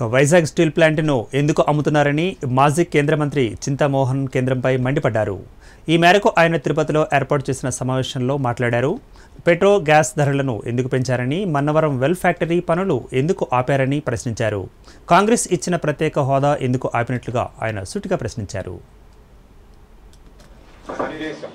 ఇక వైజాగ్ స్టీల్ ప్లాంట్ను ఎందుకు అమ్ముతున్నారని మాజీ కేంద్ర మంత్రి చింతామోహన్ కేంద్రంపై మండిపడ్డారు ఈ మేరకు ఆయన తిరుపతిలో ఏర్పాటు చేసిన సమావేశంలో మాట్లాడారు పెట్రో గ్యాస్ ధరలను ఎందుకు పెంచారని మన్నవరం వెల్ ఫ్యాక్టరీ పనులు ఎందుకు ఆపారని ప్రశ్నించారు కాంగ్రెస్ ఇచ్చిన ప్రత్యేక హోదా ఎందుకు ఆపినట్లుగా ఆయన సూటిగా ప్రశ్నించారు సందేశం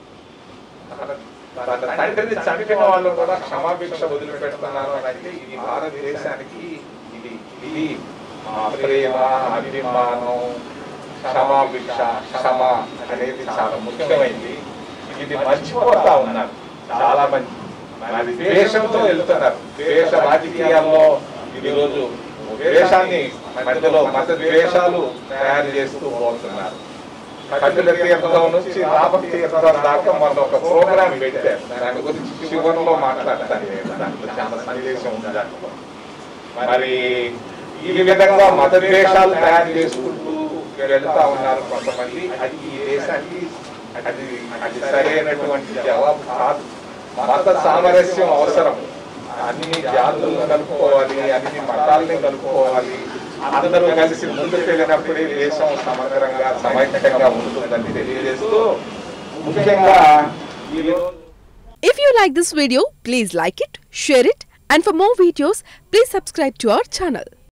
తన తండ్రిని చంపిన వాళ్ళు కూడా క్షమాభిక్ష వదిలిపెడుతున్నారు అని అంటే ఇది భారతదేశానికి ఇది ఇది మా ప్రేమ అభిమానం క్షమాభిక్ష క్షమ అనేది చాలా ముఖ్యమైనది ఇది మర్చిపోతా ఉన్నారు చాలా మంది మరి ద్వేషంతో వెళ్తున్నారు ద్వేష రాజకీయాల్లో ఈరోజు ద్వేషాన్ని మధ్యలో మత ద్వేషాలు తయారు చేస్తూ పోతున్నారు కపిల తీర్థం నుంచి రామ తీర్థం దాకా మన ఒక ప్రోగ్రామ్ పెట్టారు దాని గురించి చివరిలో మాట్లాడతాను నేను. దాంట్లో చాలా సందేశం ఉంది దాంట్లో మరి ఈ విధంగా మత ద్వేషాలు తయారు చేసుకుంటూ వెళ్తా ఉన్నారు కొంతమంది అది ఈ దేశానికి అది అది సరైనటువంటి జవాబు కాదు మత సామరస్యం అవసరం అన్ని జాతులను కలుపుకోవాలి అన్ని మతాలని కలుపుకోవాలి అందరూ కలిసి ముందుకు వెళ్ళినప్పుడే దేశం సమగ్రంగా సమైక్యంగా ఉంటుందని తెలియజేస్తూ ముఖ్యంగా ఈ రోజు If you like this video, please like it, share it, and for more videos, please subscribe to our channel.